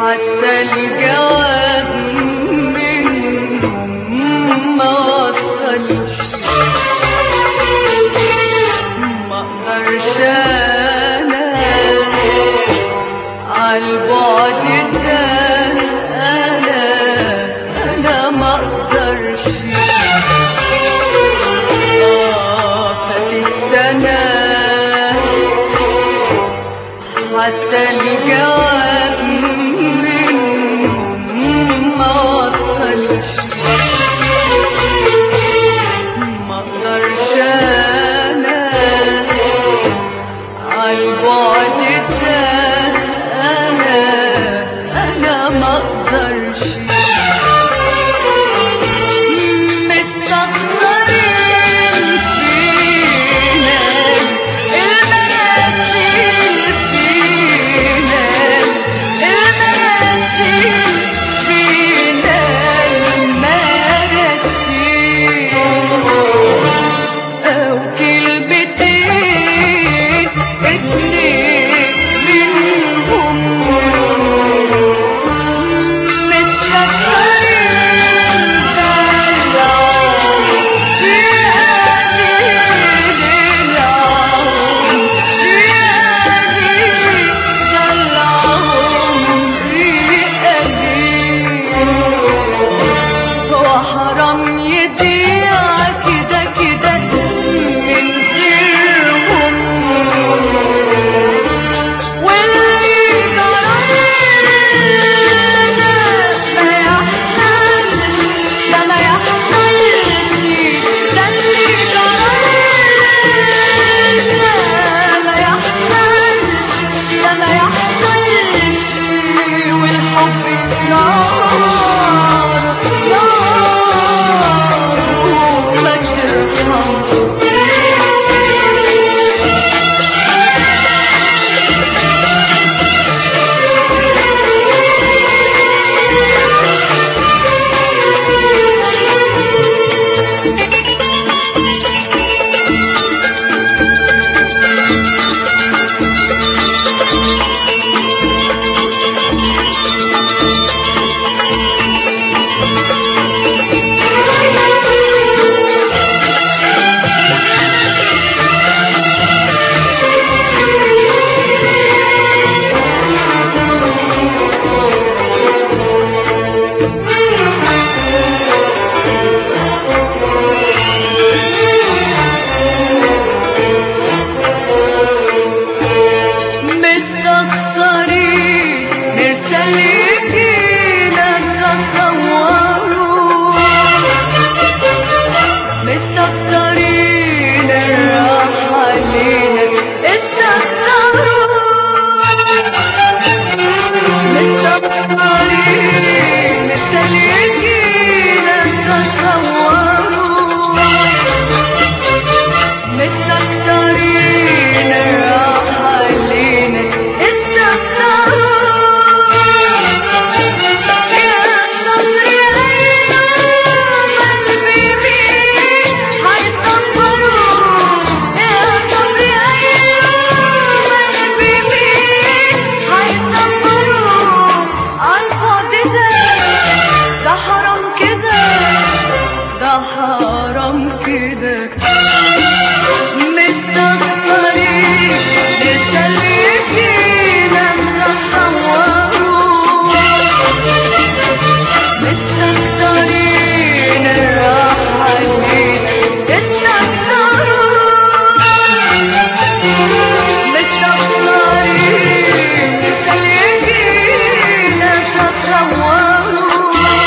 حتى الجواب منهم ما وصلش ما اقدرش انا عالبعد ده انا انا ما اقدرش آه، فاتت سنه حتى الجواب منهم ما وصلش ما اقدرش انا عالبعد ده انا انا ما اقدرش مستخسرين فينا المراسيل فينا المراسيل فينا المراسيل أو كلمتين اتنين منهم مستكترين دلعهم في قليل العمر في قليل دلعهم في قليل وحرام يضيع كده كده من غيرهم واللي جرالنا ما يحصلش ده ما يحصلش ده اللي جرالنا ما يحصلش ده ما يحصلش والحب نار نار ما ترحمش مستخسرين نرسل يجينا تصوروا مستكترين الراحة لينا استكتروا مستخسرين نرسل يجينا تصوروا مستكترين الراحة لينا استكتروا يا صبري أيام قلبي مين هيصبروا يا صبري أيام قلبي مين هيصبروا عالبعد ده ده حرام كده ده حرام كده مستخسرين نرسل يجينا نتصوروا مستكترين الراحة لينا استكتروا مستخسرين نرسل يجينا نتصوروا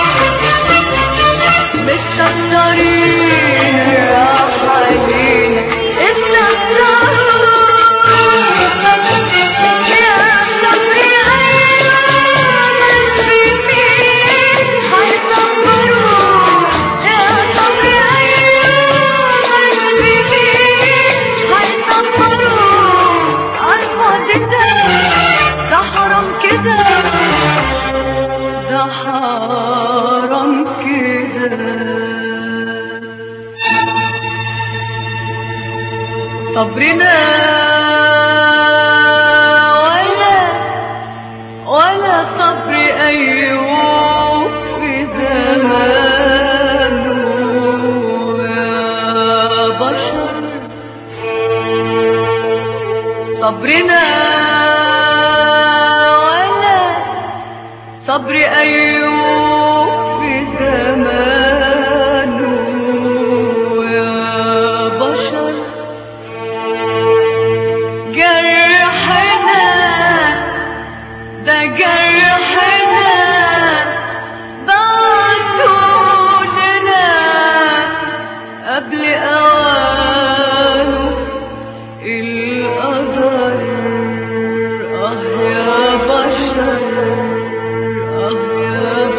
مستكترين الراحة لينا استكتروا يا صبري أيام قلبي مين هيصبروا يا صبري أيام قلبي مين هيصبروا عالبعد ده ده حرام كده ده حرام كده صبرنا ولا ولا صبر صبرنا ولا صبر أيوب في زمانه يا بشر جرحنا ده جرحنا بعتوا لنا قبل أوانه القدر آه يا بشر آه يا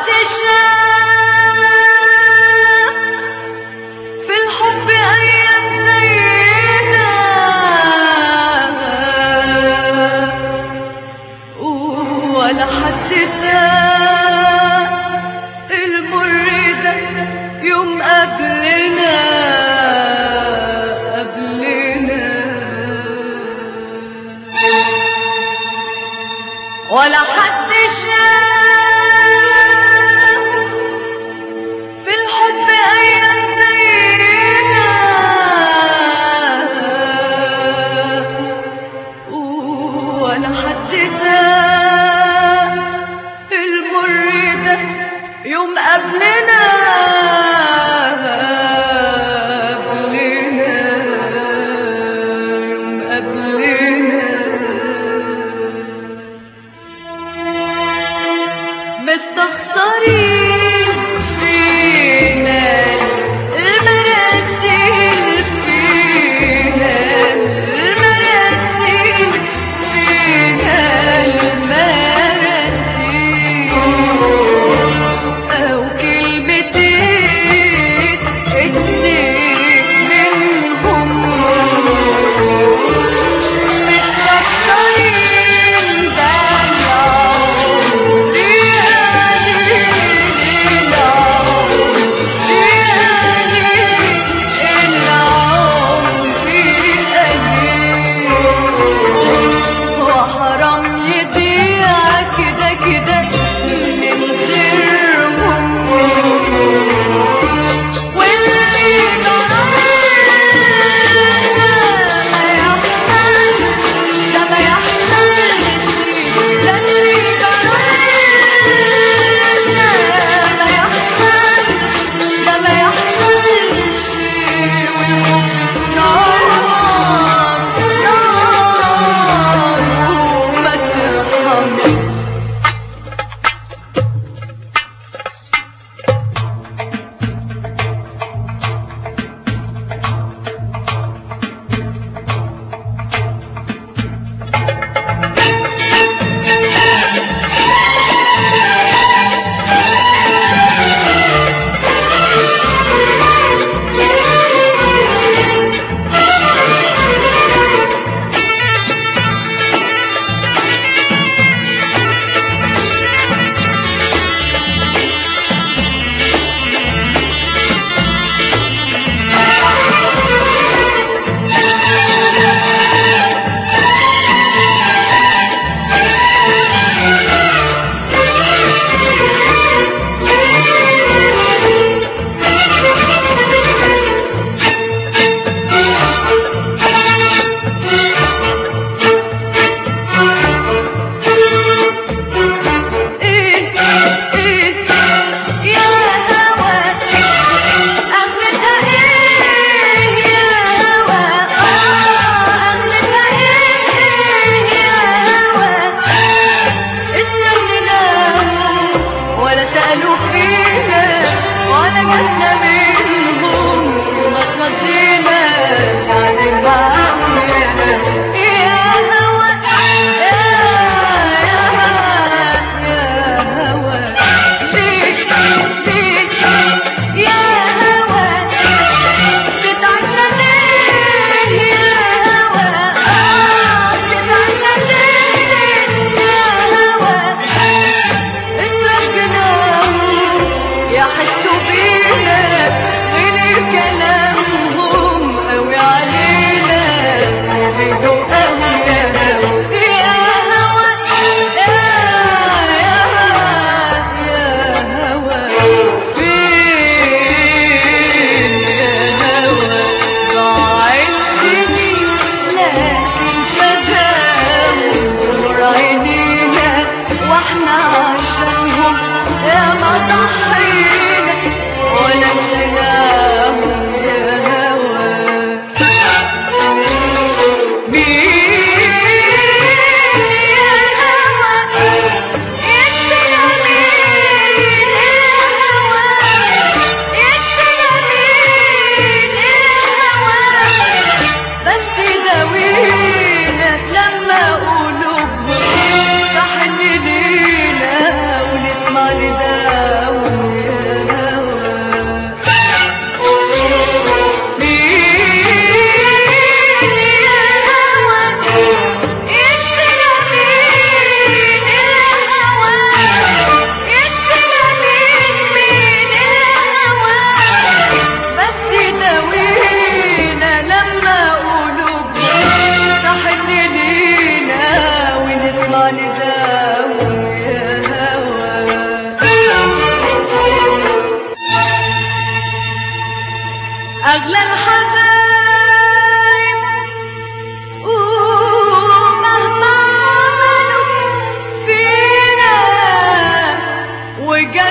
حد شاف في الحب أيام زينا ولا حد تاب المر ده يوم قبلنا قبلنا ولا حد شاف في الحب أيام زينا ولا حد تاب المر ده يوم قبلنا قبلنا يوم قبلنا مستخسرين فينا المراسيل فينا المراسيل فينا المراسيل أو كلمتين اتنين منهم مستكترين دلعوا وحرام يضيع كده كده من غيرهم واللي ما يحصلش ده ما يحصلش ده اللي جرالنا ما يحصلش ده ما يحصلش والحب نار نار وما ترحمش ايه ايه يا هوا اخرتها ايه يا هوا اخرتها ايه يا هوا استغنيناهم ولا سألوا فينا ولا جاتنا منهم كلمة ترضينا يعني معاهم يا هوا يا يا هوا يا هوا ليه ليه يا هوا بتعنا ليه يا هوا آه بتعنا ليه يا هوا اتركناهم يحسوا بينا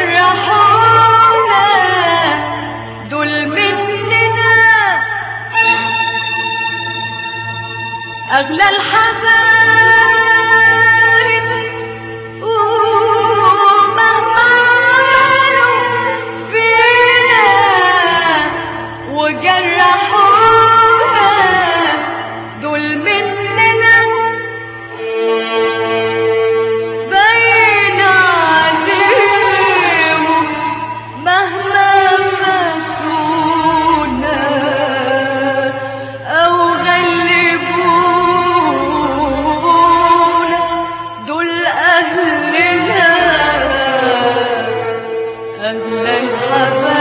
وجرحونا دول مننا أغلى الحبايب ومهما عملوا فينا وجرحونا دول مننا باين عليهم مهما فاتونا أو غلبونا دول أهلنا أهل الحبايب